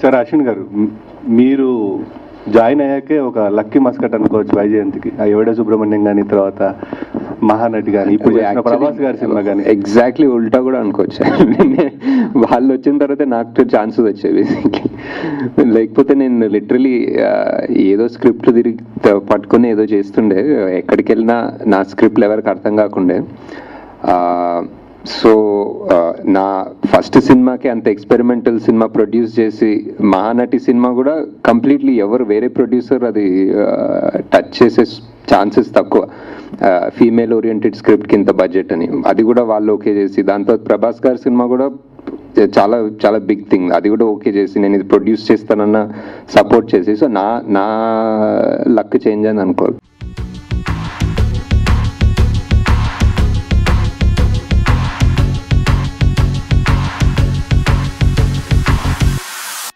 సరే అశ్విన్ గారు మ్- మీరు జాయిన్ అయ్యాకే ఒక లక్కీ మస్కట్ అనుకోవచ్చు వైజయంతికి ఆ ఎవడ సుబ్రహ్మణ్యం కానీ తర్వాత మహానటి కానీ ఇప్పుడు చేసిన ప్రభాస్ గారి సినిమా కానీ ఎగ్జాక్ట్లీ ఉల్టా కూడా అనుకోవచ్చు వాళ్ళు వచ్చిన తర్వాత నాకు ఛాన్సెస్ వచ్చాయి బేసిక్లీ లేకపోతే నేను లిటరలీ ఏదో స్క్రిప్ట్ తిరిగి త- పట్టుకొని ఏదో చేస్తుండే ఎక్కడికి వెళ్ళినా నా స్క్రిప్ట్లు ఎవరికి అర్థం కాకుండే సో నా ఫస్ట్ సినిమాకి అంత ఎక్స్పెరిమెంటల్ సినిమా ప్రొడ్యూస్ చేసి మహానటి సినిమా కూడా కంప్లీట్లీ ఎవరు వేరే ప్రొడ్యూసర్ అది టచ్ చేసే ఛాన్సెస్ తక్కువ ఫీమేల్ ఓరియంటెడ్ స్క్రిప్ట్ కింద బడ్జెట్ అని అది కూడా వాళ్ళు ఓకే చేసి దాంతో ప్రభాస్ గారి సినిమా కూడా చాలా చాలా బిగ్ థింగ్ అది కూడా ఓకే చేసి నేను ఇది ప్రొడ్యూస్ చేస్తానన్న సపోర్ట్ చేసి సో నా నా లక్ చేంజ్ అని అనుకోవాలి